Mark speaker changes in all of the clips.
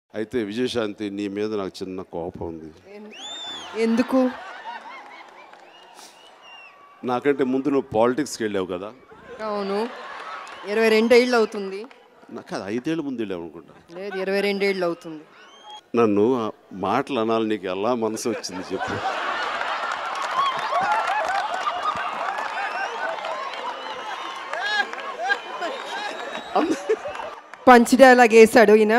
Speaker 1: అయితే విజయశాంతి నీ మీద నాకు చిన్న కోపం ఉంది
Speaker 2: ఎన్- ఎందుకు
Speaker 1: నాకంటే ముందు నువ్వు పాలిటిక్స్కి వెళ్ళావు కదా
Speaker 2: అవును ఇరవై రెండేళ్ళు అవుతుంది
Speaker 1: నాకు అది ఐదేళ్ళ ముందు వెళ్ళావు అనుకుంటా
Speaker 2: లేదు ఇరవై రెండేళ్ళు అవుతుంది
Speaker 1: నన్ను ఆ మాటలు అనాలి నీకు ఎలా మనసు వచ్చింది చెప్పు
Speaker 2: పంచ్ డైలాగ్ వేసాడు ఈయన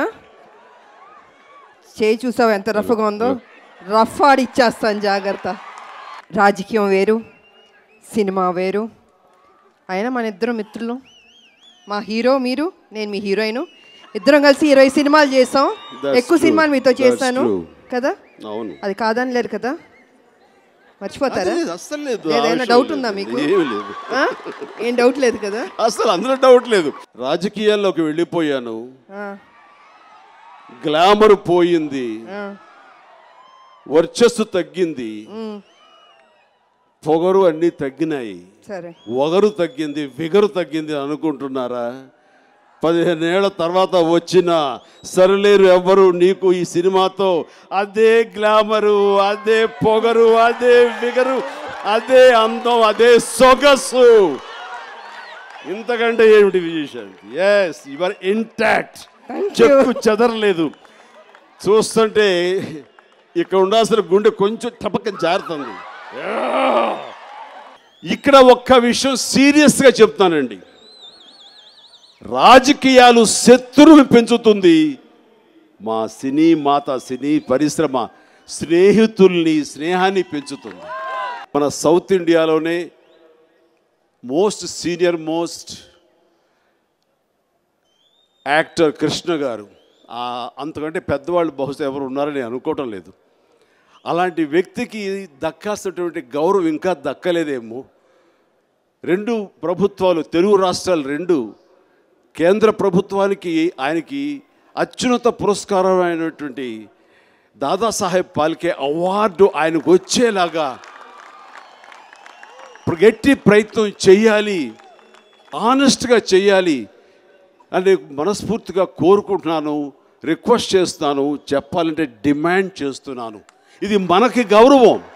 Speaker 2: చేయి చూసావు ఎంత రఫ్గా ఉందో రఫ్ ఆడి ఇచ్చేస్తాను జాగ్రత్త రాజకీయం వేరు సినిమా వేరు అయినా మన ఇద్దరు మిత్రులు మా హీరో మీరు నేను మీ హీరోయిన్ ఇద్దరం కలిసి ఇరవై సినిమాలు చేసాం
Speaker 1: That's
Speaker 2: ఎక్కువ
Speaker 1: true.
Speaker 2: సినిమాలు మీతో
Speaker 1: That's
Speaker 2: చేశాను
Speaker 1: true.
Speaker 2: కదా
Speaker 1: అవును
Speaker 2: అది కాదని లేరు కదా మర్చిపోతారా
Speaker 1: అదే, అస్సలు లేదు
Speaker 2: లేదా
Speaker 1: ఆ
Speaker 2: ఏమైనా
Speaker 1: విషయం
Speaker 2: డౌట్
Speaker 1: లేదు.
Speaker 2: ఉందా మీకు?
Speaker 1: ఏమీ లేదు
Speaker 2: ఆ? ఏం డౌట్ లేదు కదా
Speaker 1: అసలు అందులో డౌట్ లేదు రాజకీయాల్లోకి వెళ్ళిపోయాను
Speaker 2: ఆ,
Speaker 1: గ్లామర్ పోయింది
Speaker 2: ఆ,
Speaker 1: వర్చస్సు తగ్గింది
Speaker 2: ఉమ్,
Speaker 1: పొగరు అన్నీ తగ్గినాయి
Speaker 2: సరే
Speaker 1: ఒగరు తగ్గింది విగరు తగ్గింది అనుకుంటున్నారా పదిహేనేళ్ల తర్వాత వచ్చిన సరిలేరు ఎవ్వరు నీకు ఈ సినిమాతో అదే గ్లామరు అదే పొగరు అదే విగరు అదే అందం అదే సొగసు ఇంతకంటే ఏమిటి Vijayashanti yes your intact
Speaker 2: Thank you.
Speaker 1: చెప్పు చెదరలేదు చూస్తుంటే ఇక్కడ ఉండాల్సిన గుండె కొంచెం టపక్కన జారుతుంది ఇక్కడ ఒక్క విషయం సీరియస్గా చెప్తానండి రాజకీయాలు శత్రువుని పెంచుతుంది మా సినీ మాత సినీ పరిశ్రమ స్నేహితుల్ని స్నేహాన్ని పెంచుతుంది మన సౌత్ ఇండియాలోనే most senior most actor Krishna గారు ఆ, అంతకంటే పెద్దవాళ్ళు బహుశా ఎవరు ఉన్నారని నేను అనుకోవటం లేదు అలాంటి వ్యక్తికి దక్కాల్సినటువంటి గౌరవం ఇంకా దక్కలేదేమో రెండు ప్రభుత్వాలు తెలుగు రాష్ట్రాలు రెండు కేంద్ర ప్రభుత్వానికి ఆయనకి అత్యున్నత పురస్కారమైనటువంటి దాదాసాహెబ్ పాల్కే అవార్డు ఆయనకు వచ్చేలాగా గట్టి ప్రయత్నం చేయాలి ఆనెస్ట్గా చేయాలి అని మనస్ఫూర్తిగా కోరుకుంటున్నాను రిక్వెస్ట్ చేస్తున్నాను చెప్పాలంటే డిమాండ్ చేస్తున్నాను ఇది మనకి గౌరవం